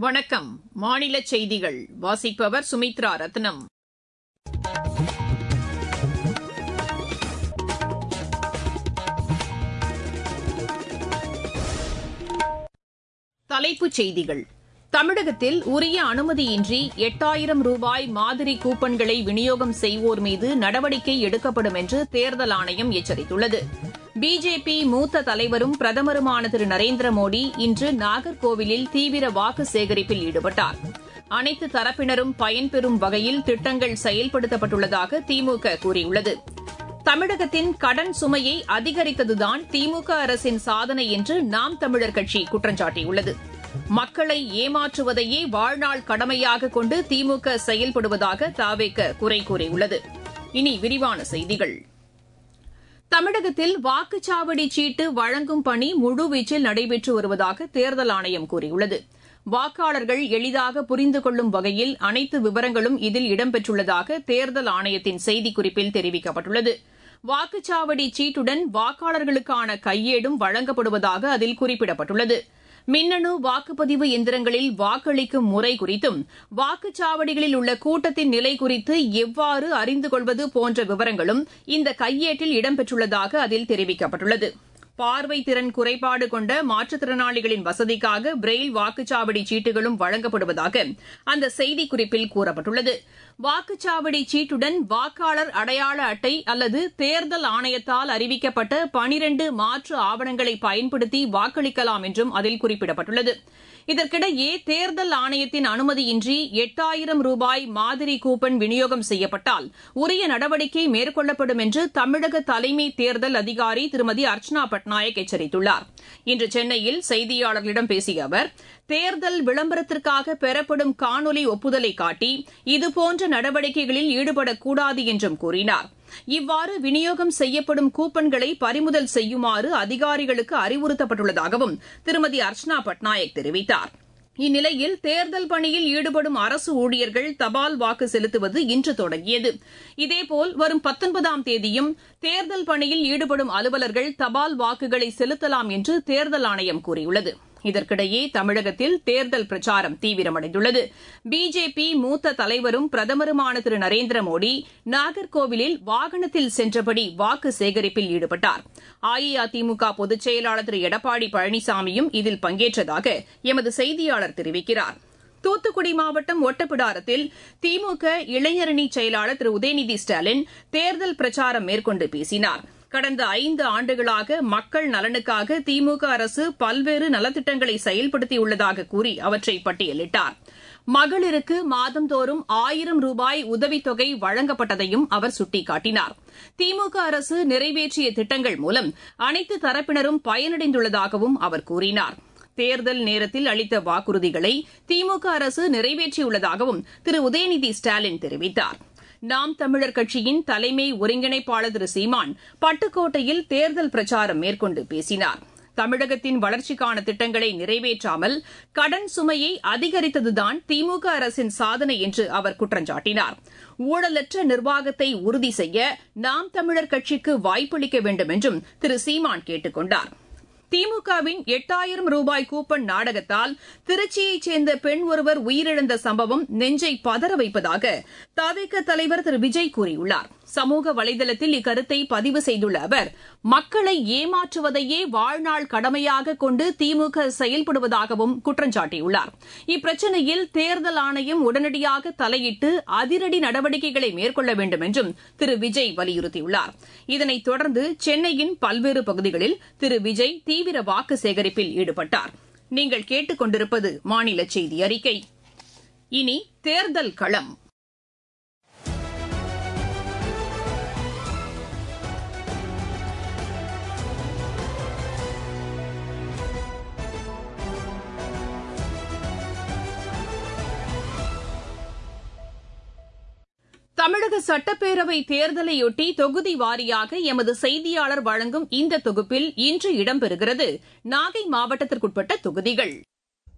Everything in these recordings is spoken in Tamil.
வணக்கம் மாநில செய்திகள் வாசிப்பவர் சுமித்ரா ரத்னம் தலைப்புச் செய்திகள் தமிழகத்தில் உரிய அனுமதியின்றி எட்டாயிரம் ரூபாய் மாதிரி கூப்பன்களை விநியோகம் செய்வோர் மீது நடவடிக்கை எடுக்கப்படும் என்று தேர்தல் ஆணையம் எச்சரித்துள்ளது பிஜேபி மூத்த தலைவரும் பிரதமருமான திரு நரேந்திர மோடி இன்று நாகர்கோவிலில் தீவிர வாக்கு சேகரிப்பில் ஈடுபட்டார் அனைத்து தரப்பினரும் பயன்பெறும் வகையில் திட்டங்கள் செயல்படுத்தப்பட்டுள்ளதாக திமுக கூறியுள்ளது தமிழகத்தின் கடன் சுமையை அதிகரித்ததுதான் திமுக அரசின் சாதனை என்று நாம் தமிழர் கட்சி குற்றம் சாட்டியுள்ளது மக்களை ஏமாற்றுவதையே வாழ்நாள் கடமையாக கொண்டு திமுக செயல்படுவதாக தாவேக குறை கூறியுள்ளது இனி விரிவான செய்திகள் தமிழகத்தில் வாக்குச்சாவடி சீட்டு வழங்கும் பணி முழுவீச்சில் நடைபெற்று வருவதாக தேர்தல் ஆணையம் கூறியுள்ளது வாக்காளர்கள் எளிதாக புரிந்து கொள்ளும் வகையில் அனைத்து விவரங்களும் இதில் இடம்பெற்றுள்ளதாக தேர்தல் ஆணையத்தின் செய்திக்குறிப்பில் தெரிவிக்கப்பட்டுள்ளது வாக்குச்சாவடி சீட்டுடன் வாக்காளர்களுக்கான கையேடும் வழங்கப்படுவதாக அதில் குறிப்பிடப்பட்டுள்ளது மின்னணு வாக்குப்பதிவு எந்திரங்களில் வாக்களிக்கும் முறை குறித்தும் வாக்குச்சாவடிகளில் உள்ள கூட்டத்தின் நிலை குறித்து எவ்வாறு அறிந்து கொள்வது போன்ற விவரங்களும் இந்த கையேட்டில் இடம்பெற்றுள்ளதாக அதில் தெரிவிக்கப்பட்டுள்ளது பார்வை திறன் குறைபாடு கொண்ட மாற்றுத்திறனாளிகளின் வசதிக்காக பிரெயில் வாக்குச்சாவடி சீட்டுகளும் வழங்கப்படுவதாக அந்த செய்திக்குறிப்பில் கூறப்பட்டுள்ளது வாக்குச்சாவடி சீட்டுடன் வாக்காளர் அடையாள அட்டை அல்லது தேர்தல் ஆணையத்தால் அறிவிக்கப்பட்ட பனிரண்டு மாற்று ஆவணங்களை பயன்படுத்தி வாக்களிக்கலாம் என்றும் அதில் குறிப்பிடப்பட்டுள்ளது இதற்கிடையே தேர்தல் ஆணையத்தின் அனுமதியின்றி எட்டாயிரம் ரூபாய் மாதிரி கூப்பன் விநியோகம் செய்யப்பட்டால் உரிய நடவடிக்கை மேற்கொள்ளப்படும் என்று தமிழக தலைமை தேர்தல் அதிகாரி திருமதி அர்ச்சனா பட்நாயக் எச்சரித்துள்ளார் இன்று சென்னையில் செய்தியாளர்களிடம் பேசிய அவர் தேர்தல் விளம்பரத்திற்காக பெறப்படும் காணொலி ஒப்புதலை காட்டி இதுபோன்ற நடவடிக்கைகளில் ஈடுபடக்கூடாது என்றும் கூறினார் இவ்வாறு விநியோகம் செய்யப்படும் கூப்பன்களை பறிமுதல் செய்யுமாறு அதிகாரிகளுக்கு அறிவுறுத்தப்பட்டுள்ளதாகவும் திருமதி அர்ச்சனா பட்நாயக் தெரிவித்தார் இந்நிலையில் தேர்தல் பணியில் ஈடுபடும் அரசு ஊழியர்கள் தபால் வாக்கு செலுத்துவது இன்று தொடங்கியது இதேபோல் வரும் பத்தொன்பதாம் தேதியும் தேர்தல் பணியில் ஈடுபடும் அலுவலர்கள் தபால் வாக்குகளை செலுத்தலாம் என்று தேர்தல் ஆணையம் கூறியுள்ளது இதற்கிடையே தமிழகத்தில் தேர்தல் பிரச்சாரம் தீவிரமடைந்துள்ளது பிஜேபி மூத்த தலைவரும் பிரதமருமான திரு நரேந்திர மோடி நாகர்கோவிலில் வாகனத்தில் சென்றபடி வாக்கு சேகரிப்பில் ஈடுபட்டார் அஇஅதிமுக பொதுச் செயலாளர் திரு எடப்பாடி பழனிசாமியும் இதில் பங்கேற்றதாக எமது செய்தியாளர் தெரிவிக்கிறார் தூத்துக்குடி மாவட்டம் ஒட்டப்பிடாரத்தில் திமுக இளைஞரணி செயலாளர் திரு உதயநிதி ஸ்டாலின் தேர்தல் பிரச்சாரம் மேற்கொண்டு பேசினார் கடந்த ஐந்து ஆண்டுகளாக மக்கள் நலனுக்காக திமுக அரசு பல்வேறு நலத்திட்டங்களை செயல்படுத்தியுள்ளதாக கூறி அவற்றை பட்டியலிட்டார் மகளிருக்கு மாதந்தோறும் ஆயிரம் ரூபாய் உதவித்தொகை வழங்கப்பட்டதையும் அவர் சுட்டிக்காட்டினார் திமுக அரசு நிறைவேற்றிய திட்டங்கள் மூலம் அனைத்து தரப்பினரும் பயனடைந்துள்ளதாகவும் அவர் கூறினார் தேர்தல் நேரத்தில் அளித்த வாக்குறுதிகளை திமுக அரசு நிறைவேற்றியுள்ளதாகவும் திரு உதயநிதி ஸ்டாலின் தெரிவித்தார் நாம் தமிழர் கட்சியின் தலைமை ஒருங்கிணைப்பாளர் திரு சீமான் பட்டுக்கோட்டையில் தேர்தல் பிரச்சாரம் மேற்கொண்டு பேசினார் தமிழகத்தின் வளர்ச்சிக்கான திட்டங்களை நிறைவேற்றாமல் கடன் சுமையை அதிகரித்ததுதான் திமுக அரசின் சாதனை என்று அவர் குற்றம் சாட்டினார் ஊழலற்ற நிர்வாகத்தை உறுதி செய்ய நாம் தமிழர் கட்சிக்கு வாய்ப்பளிக்க வேண்டும் என்றும் திரு சீமான் கேட்டுக் கொண்டார் திமுகவின் எட்டாயிரம் ரூபாய் கூப்பன் நாடகத்தால் திருச்சியைச் சேர்ந்த பெண் ஒருவர் உயிரிழந்த சம்பவம் நெஞ்சை பதற வைப்பதாக தவிக தலைவர் திரு விஜய் கூறியுள்ளார் சமூக வலைதளத்தில் இக்கருத்தை பதிவு செய்துள்ள அவர் மக்களை ஏமாற்றுவதையே வாழ்நாள் கடமையாக கொண்டு திமுக செயல்படுவதாகவும் குற்றம் சாட்டியுள்ளார் இப்பிரச்சினையில் தேர்தல் ஆணையம் உடனடியாக தலையிட்டு அதிரடி நடவடிக்கைகளை மேற்கொள்ள வேண்டும் என்றும் திரு விஜய் வலியுறுத்தியுள்ளார் இதனைத் தொடர்ந்து சென்னையின் பல்வேறு பகுதிகளில் திரு விஜய் தீவிர வாக்கு சேகரிப்பில் ஈடுபட்டார் நீங்கள் கேட்டுக் கொண்டிருப்பது மாநில செய்தி அறிக்கை இனி தேர்தல் களம் தமிழக சட்டப்பேரவை தேர்தலையொட்டி தொகுதி வாரியாக எமது செய்தியாளர் வழங்கும் இந்த தொகுப்பில் இன்று இடம்பெறுகிறது நாகை மாவட்டத்திற்குட்பட்ட தொகுதிகள்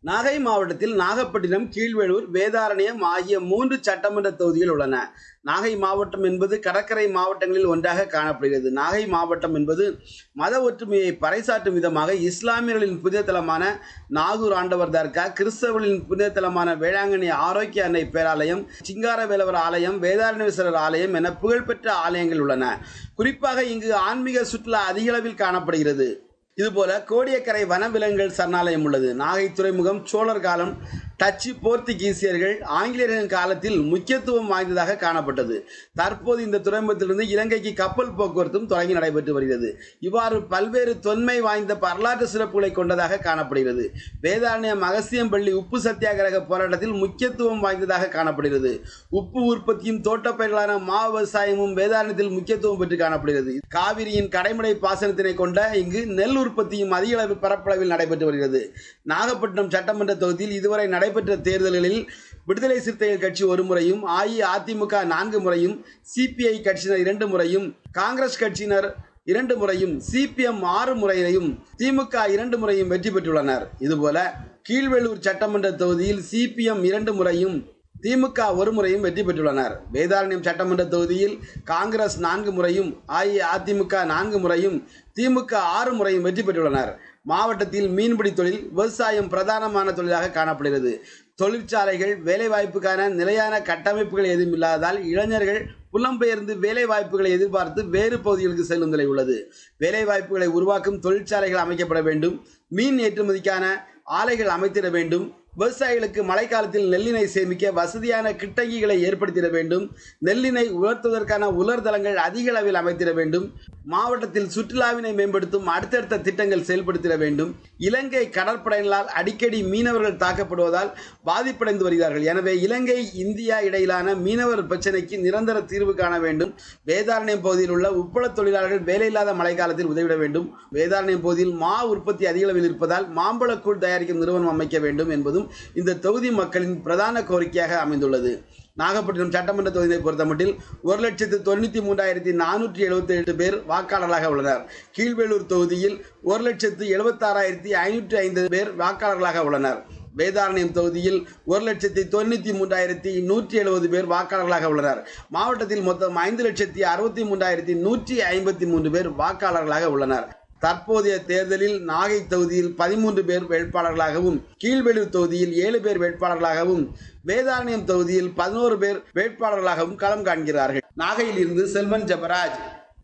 நாகை மாவட்டத்தில் நாகப்பட்டினம் கீழ்வேளூர் வேதாரண்யம் ஆகிய மூன்று சட்டமன்ற தொகுதிகள் உள்ளன நாகை மாவட்டம் என்பது கடற்கரை மாவட்டங்களில் ஒன்றாக காணப்படுகிறது நாகை மாவட்டம் என்பது மத ஒற்றுமையை பறைசாற்றும் விதமாக இஸ்லாமியர்களின் புனித தலமான நாகூர் ஆண்டவர் தர்கா கிறிஸ்தவர்களின் புனித தலமான வேளாங்கண்ணி ஆரோக்கிய அன்னை பேராலயம் சிங்காரவேலவர் ஆலயம் வேதாரண்யேஸ்வரர் ஆலயம் என புகழ்பெற்ற ஆலயங்கள் உள்ளன குறிப்பாக இங்கு ஆன்மீக சுற்றுலா அதிக அளவில் காணப்படுகிறது இதுபோல கோடியக்கரை வனவிலங்குகள் சரணாலயம் உள்ளது நாகை துறைமுகம் சோழர் காலம் டச்சு போர்த்துகீசியர்கள் ஆங்கிலேயர்களின் காலத்தில் முக்கியத்துவம் வாய்ந்ததாக காணப்பட்டது தற்போது இந்த துறைமுகத்திலிருந்து இலங்கைக்கு கப்பல் போக்குவரத்தும் தொடங்கி நடைபெற்று வருகிறது இவ்வாறு பல்வேறு தொன்மை வாய்ந்த வரலாற்று சிறப்புகளை கொண்டதாக காணப்படுகிறது வேதாரண்யம் அகசியம்பள்ளி உப்பு சத்தியாகிரக போராட்டத்தில் முக்கியத்துவம் வாய்ந்ததாக காணப்படுகிறது உப்பு உற்பத்தியும் தோட்டப்பயிர்களான மா விவசாயமும் வேதாரண்யத்தில் முக்கியத்துவம் பெற்று காணப்படுகிறது காவிரியின் கடைமடை பாசனத்தினை கொண்ட இங்கு நெல் உற்பத்தியும் அதிக அளவு பரப்பளவில் நடைபெற்று வருகிறது நாகப்பட்டினம் சட்டமன்ற தொகுதியில் இதுவரை நடைபெற்ற தேர்தல்களில் விடுதலை சிறுத்தைகள் கட்சி ஒரு முறையும் அஇஅதிமுக நான்கு முறையும் சிபிஐ கட்சியினர் இரண்டு முறையும் காங்கிரஸ் கட்சியினர் இரண்டு முறையும் சிபிஎம் ஆறு முறையிலையும் திமுக இரண்டு முறையும் வெற்றி பெற்றுள்ளனர் இதுபோல கீழ்வேலூர் சட்டமன்ற தொகுதியில் சிபிஎம் இரண்டு முறையும் திமுக ஒரு முறையும் வெற்றி பெற்றுள்ளனர் வேதாரண்யம் சட்டமன்ற தொகுதியில் காங்கிரஸ் நான்கு முறையும் அஇஅதிமுக நான்கு முறையும் திமுக ஆறு முறையும் வெற்றி பெற்றுள்ளனர் மாவட்டத்தில் மீன்பிடி தொழில் விவசாயம் பிரதானமான தொழிலாக காணப்படுகிறது தொழிற்சாலைகள் வேலைவாய்ப்புக்கான நிலையான கட்டமைப்புகள் எதுவும் இல்லாததால் இளைஞர்கள் புலம்பெயர்ந்து வேலை வாய்ப்புகளை எதிர்பார்த்து வேறு பகுதிகளுக்கு செல்லும் நிலை உள்ளது வேலை வாய்ப்புகளை உருவாக்கும் தொழிற்சாலைகள் அமைக்கப்பட வேண்டும் மீன் ஏற்றுமதிக்கான ஆலைகள் அமைத்திட வேண்டும் விவசாயிகளுக்கு மழைக்காலத்தில் நெல்லினை சேமிக்க வசதியான கிட்டங்கிகளை ஏற்படுத்திட வேண்டும் நெல்லினை உலர்த்துவதற்கான உலர்தளங்கள் அதிக அளவில் அமைத்திட வேண்டும் மாவட்டத்தில் சுற்றுலாவினை மேம்படுத்தும் அடுத்தடுத்த திட்டங்கள் செயல்படுத்திட வேண்டும் இலங்கை கடற்படையினரால் அடிக்கடி மீனவர்கள் தாக்கப்படுவதால் பாதிப்படைந்து வருகிறார்கள் எனவே இலங்கை இந்தியா இடையிலான மீனவர் பிரச்சினைக்கு நிரந்தர தீர்வு காண வேண்டும் வேதாரண்யம் பகுதியில் உள்ள உப்பள தொழிலாளர்கள் வேலையில்லாத மழைக்காலத்தில் உதவிட வேண்டும் வேதாரண்யம் பகுதியில் மா உற்பத்தி அதிக அளவில் இருப்பதால் மாம்பழக்கூழ் தயாரிக்கும் நிறுவனம் அமைக்க வேண்டும் என்பதும் இந்த தொகுதி மக்களின் பிரதான கோரிக்கையாக அமைந்துள்ளது நாகப்பட்டினம் சட்டமன்ற தொகுதியை பொறுத்தமட்டில் ஒரு லட்சத்து தொண்ணூற்றி மூன்றாயிரத்தி நானூற்றி எழுபத்தி எட்டு பேர் வாக்காளர்களாக உள்ளனர் கீழ்வேலூர் தொகுதியில் ஒரு லட்சத்து எழுபத்தாறாயிரத்தி ஐநூற்றி ஐந்து பேர் வாக்காளர்களாக உள்ளனர் வேதாரண்யம் தொகுதியில் ஒரு லட்சத்தி தொண்ணூற்றி மூன்றாயிரத்தி நூற்றி எழுபது பேர் வாக்காளர்களாக உள்ளனர் மாவட்டத்தில் மொத்தம் ஐந்து லட்சத்தி அறுபத்தி மூன்றாயிரத்தி நூற்றி ஐம்பத்தி மூன்று பேர் வாக்காளர்களாக உள்ளனர் தற்போதைய தேர்தலில் நாகை தொகுதியில் பதிமூன்று பேர் வேட்பாளர்களாகவும் கீழ்வேலூர் தொகுதியில் ஏழு பேர் வேட்பாளர்களாகவும் வேதாரண்யம் தொகுதியில் பதினோரு பேர் வேட்பாளர்களாகவும் களம் காண்கிறார்கள் நாகையில் இருந்து செல்வன் ஜபராஜ்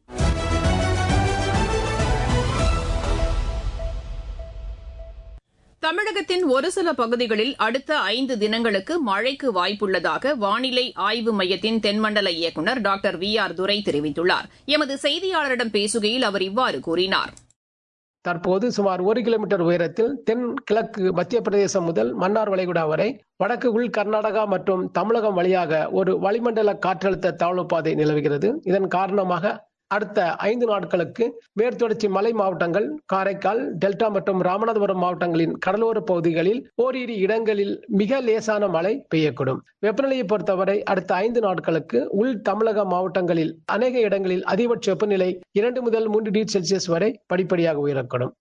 தமிழகத்தின் ஒரு சில பகுதிகளில் அடுத்த ஐந்து தினங்களுக்கு மழைக்கு வாய்ப்புள்ளதாக வானிலை ஆய்வு மையத்தின் தென்மண்டல இயக்குநர் டாக்டர் வி ஆர் துரை தெரிவித்துள்ளார் எமது செய்தியாளரிடம் பேசுகையில் அவர் இவ்வாறு கூறினார் தற்போது சுமார் ஒரு கிலோமீட்டர் உயரத்தில் தென் கிழக்கு மத்திய பிரதேசம் முதல் மன்னார் வளைகுடா வரை வடக்கு உள் கர்நாடகா மற்றும் தமிழகம் வழியாக ஒரு வளிமண்டல காற்றழுத்த தாழ்வு பாதை நிலவுகிறது இதன் காரணமாக அடுத்த ஐந்து நாட்களுக்கு மேற்தொடர்ச்சி மலை மாவட்டங்கள் காரைக்கால் டெல்டா மற்றும் ராமநாதபுரம் மாவட்டங்களின் கடலோர பகுதிகளில் ஓரிரு இடங்களில் மிக லேசான மழை பெய்யக்கூடும் வெப்பநிலையை பொறுத்தவரை அடுத்த ஐந்து நாட்களுக்கு உள் தமிழக மாவட்டங்களில் அநேக இடங்களில் அதிகபட்ச வெப்பநிலை இரண்டு முதல் மூன்று டிகிரி செல்சியஸ் வரை படிப்படியாக உயரக்கூடும்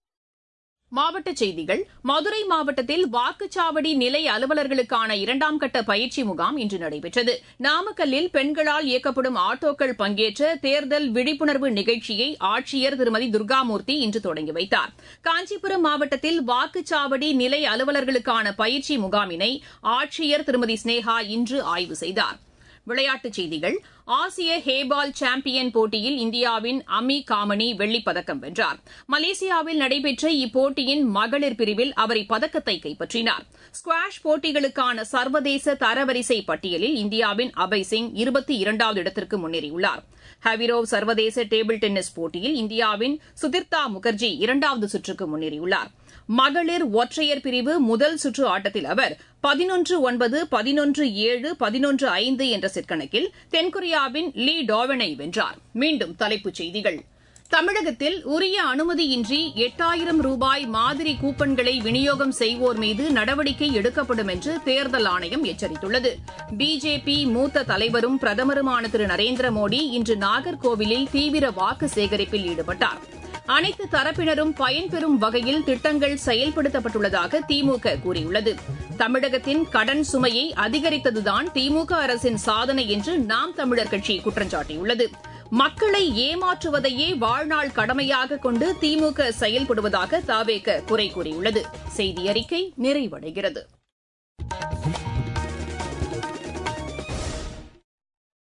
மாவட்டச் செய்திகள் மதுரை மாவட்டத்தில் வாக்குச்சாவடி நிலை அலுவலர்களுக்கான இரண்டாம் கட்ட பயிற்சி முகாம் இன்று நடைபெற்றது நாமக்கல்லில் பெண்களால் இயக்கப்படும் ஆட்டோக்கள் பங்கேற்ற தேர்தல் விழிப்புணர்வு நிகழ்ச்சியை ஆட்சியர் திருமதி துர்காமூர்த்தி இன்று தொடங்கி வைத்தார் காஞ்சிபுரம் மாவட்டத்தில் வாக்குச்சாவடி நிலை அலுவலர்களுக்கான பயிற்சி முகாமினை ஆட்சியர் திருமதி ஸ்னேகா இன்று ஆய்வு செய்தார் விளையாட்டுச் செய்திகள் ஆசிய ஹேபால் சாம்பியன் போட்டியில் இந்தியாவின் அமி காமனி வெள்ளிப் பதக்கம் வென்றார் மலேசியாவில் நடைபெற்ற இப்போட்டியின் மகளிர் பிரிவில் அவர் இப்பதக்கத்தை கைப்பற்றினார் ஸ்குவாஷ் போட்டிகளுக்கான சர்வதேச தரவரிசை பட்டியலில் இந்தியாவின் அபய் சிங் இருபத்தி இரண்டாவது இடத்திற்கு முன்னேறியுள்ளார் ஹவிரோவ் சர்வதேச டேபிள் டென்னிஸ் போட்டியில் இந்தியாவின் சுதிர்தா முகர்ஜி இரண்டாவது சுற்றுக்கு முன்னேறியுள்ளார் மகளிர் ஒற்றையர் பிரிவு முதல் சுற்று ஆட்டத்தில் அவர் பதினொன்று ஒன்பது பதினொன்று ஏழு பதினொன்று ஐந்து என்ற செட் கணக்கில் தென்கொரியாவின் லீ டோவனை வென்றார் மீண்டும் தலைப்புச் செய்திகள் தமிழகத்தில் உரிய அனுமதியின்றி எட்டாயிரம் ரூபாய் மாதிரி கூப்பன்களை விநியோகம் செய்வோர் மீது நடவடிக்கை எடுக்கப்படும் என்று தேர்தல் ஆணையம் எச்சரித்துள்ளது பிஜேபி மூத்த தலைவரும் பிரதமருமான திரு நரேந்திர மோடி இன்று நாகர்கோவிலில் தீவிர வாக்கு சேகரிப்பில் ஈடுபட்டார் அனைத்து தரப்பினரும் பயன்பெறும் வகையில் திட்டங்கள் செயல்படுத்தப்பட்டுள்ளதாக திமுக கூறியுள்ளது தமிழகத்தின் கடன் சுமையை அதிகரித்ததுதான் திமுக அரசின் சாதனை என்று நாம் தமிழர் கட்சி குற்றம் சாட்டியுள்ளது மக்களை ஏமாற்றுவதையே வாழ்நாள் கடமையாக கொண்டு திமுக செயல்படுவதாக தாவேக குறை கூறியுள்ளது செய்தி அறிக்கை நிறைவடைகிறது